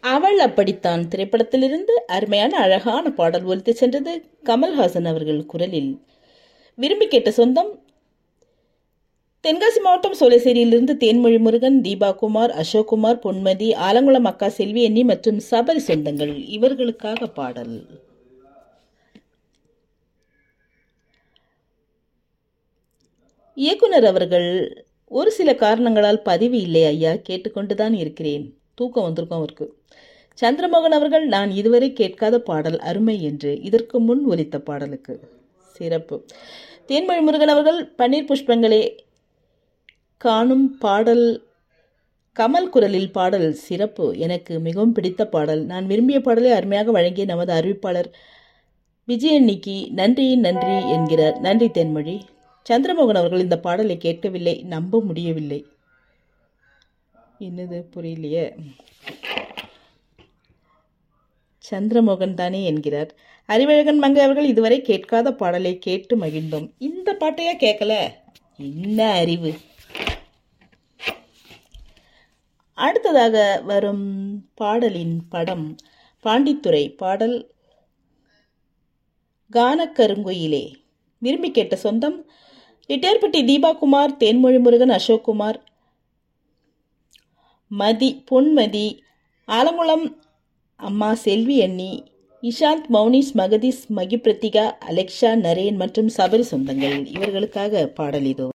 அவள் அப்படித்தான் திரைப்படத்திலிருந்து அருமையான அழகான பாடல் ஒலித்து சென்றது கமல்ஹாசன் அவர்கள் குரலில் விரும்பி கேட்ட சொந்தம் தென்காசி மாவட்டம் சோலைசேரியிலிருந்து தேன்மொழி முருகன் தீபா குமார் அசோக்குமார் பொன்மதி ஆலங்குளம் அக்கா செல்வி எண்ணி மற்றும் சபரி சொந்தங்கள் இவர்களுக்காக பாடல் இயக்குனர் அவர்கள் ஒரு சில காரணங்களால் பதிவு இல்லை ஐயா கேட்டுக்கொண்டுதான் இருக்கிறேன் தூக்கம் வந்திருக்கும் அவருக்கு சந்திரமோகன் அவர்கள் நான் இதுவரை கேட்காத பாடல் அருமை என்று இதற்கு முன் ஒலித்த பாடலுக்கு சிறப்பு தேன்மொழி முருகன் அவர்கள் பன்னீர் புஷ்பங்களே காணும் பாடல் கமல் குரலில் பாடல் சிறப்பு எனக்கு மிகவும் பிடித்த பாடல் நான் விரும்பிய பாடலை அருமையாக வழங்கிய நமது அறிவிப்பாளர் விஜயன்னிக்கு நன்றி நன்றி என்கிறார் நன்றி தென்மொழி சந்திரமோகன் அவர்கள் இந்த பாடலை கேட்கவில்லை நம்ப முடியவில்லை என்னது புரியலையே சந்திரமோகன் தானே என்கிறார் அறிவழகன் மங்கை அவர்கள் இதுவரை கேட்காத பாடலை கேட்டு மகிழ்ந்தோம் இந்த பாட்டையா கேட்கல என்ன அறிவு அடுத்ததாக வரும் பாடலின் படம் பாண்டித்துறை பாடல் கானக்கருங்குயிலே விரும்பி கேட்ட சொந்தம் ரிட்டையர்பட்டி தீபாகுமார் தேன்மொழி முருகன் அசோக்குமார் மதி பொன்மதி ஆலங்குளம் அம்மா செல்வி அண்ணி இஷாந்த் மௌனிஸ் மகதீஸ் மகிபிரத்திகா அலெக்ஷா நரேன் மற்றும் சபரி சொந்தங்கள் இவர்களுக்காக பாடல் இதோ